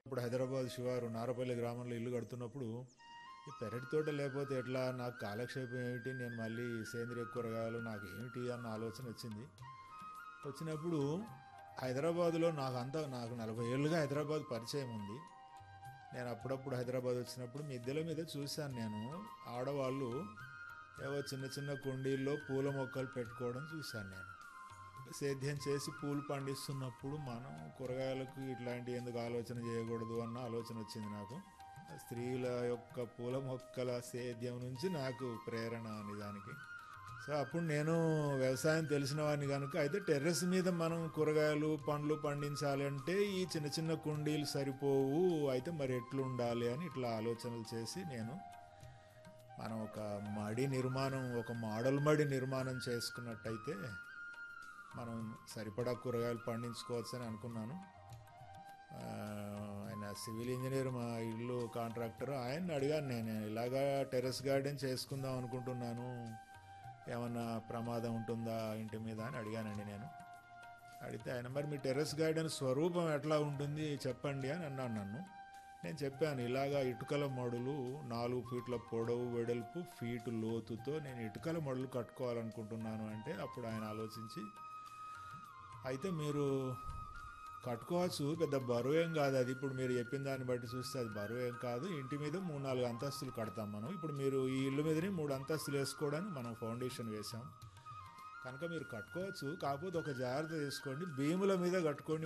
ఇప్పుడు హైదరాబాద్ శివారు నారపల్లి గ్రామంలో ఇల్లు కడుతున్నప్పుడు ఈ పెరటి తోట లేకపోతే ఎట్లా నాకు కాలక్షేపం ఏమిటి నేను మళ్ళీ సేంద్రియ కూరగాయలు నాకు ఏమిటి అన్న ఆలోచన వచ్చింది వచ్చినప్పుడు హైదరాబాదులో నాకు అంతా నాకు నలభై ఏళ్ళుగా హైదరాబాద్ పరిచయం ఉంది నేను అప్పుడప్పుడు హైదరాబాద్ వచ్చినప్పుడు మిద్దెల మీద చూశాను నేను ఆడవాళ్ళు ఏవో చిన్న చిన్న కుండీల్లో పూల మొక్కలు పెట్టుకోవడం చూశాను నేను సేద్యం చేసి పూలు పండిస్తున్నప్పుడు మనం కూరగాయలకు ఇట్లాంటి ఎందుకు ఆలోచన చేయకూడదు అన్న ఆలోచన వచ్చింది నాకు స్త్రీల యొక్క పూల మొక్కల సేద్యం నుంచి నాకు ప్రేరణ అని దానికి సో అప్పుడు నేను వ్యవసాయం తెలిసిన వాడిని కనుక అయితే టెర్రస్ మీద మనం కూరగాయలు పండ్లు పండించాలి అంటే ఈ చిన్న చిన్న కుండీలు సరిపోవు అయితే మరి ఎట్లు ఉండాలి అని ఇట్లా ఆలోచనలు చేసి నేను మనం ఒక మడి నిర్మాణం ఒక మోడల్ మడి నిర్మాణం చేసుకున్నట్టయితే మనం సరిపడా కూరగాయలు పండించుకోవచ్చు అని అనుకున్నాను ఆ, ఆయన సివిల్ ఇంజనీర్ మా ఇల్లు కాంట్రాక్టర్ ఆయన్ని అడిగాను నేను ఇలాగా టెర్రస్ గార్డెన్ చేసుకుందాం అనుకుంటున్నాను ఏమన్నా ప్రమాదం ఉంటుందా ఇంటి మీద అని అడిగానండి నేను అడిగితే ఆయన మరి మీ టెర్రస్ గార్డెన్ స్వరూపం ఎట్లా ఉంటుంది చెప్పండి అని అన్నాను నన్ను నేను చెప్పాను ఇలాగా ఇటుకల మడులు నాలుగు ఫీట్ల పొడవు వెడల్పు ఫీటు లోతుతో నేను ఇటుకల మడులు కట్టుకోవాలనుకుంటున్నాను అంటే అప్పుడు ఆయన ఆలోచించి అయితే మీరు కట్టుకోవచ్చు పెద్ద బరువు ఏం కాదు అది ఇప్పుడు మీరు చెప్పిన దాన్ని బట్టి చూస్తే అది బరువు ఏం కాదు ఇంటి మీద మూడు నాలుగు అంతస్తులు కడతాం మనం ఇప్పుడు మీరు ఈ ఇల్లు మీదనే మూడు అంతస్తులు వేసుకోవడానికి మనం ఫౌండేషన్ వేసాం కనుక మీరు కట్టుకోవచ్చు కాకపోతే ఒక జాగ్రత్త తీసుకోండి భీముల మీద కట్టుకోండి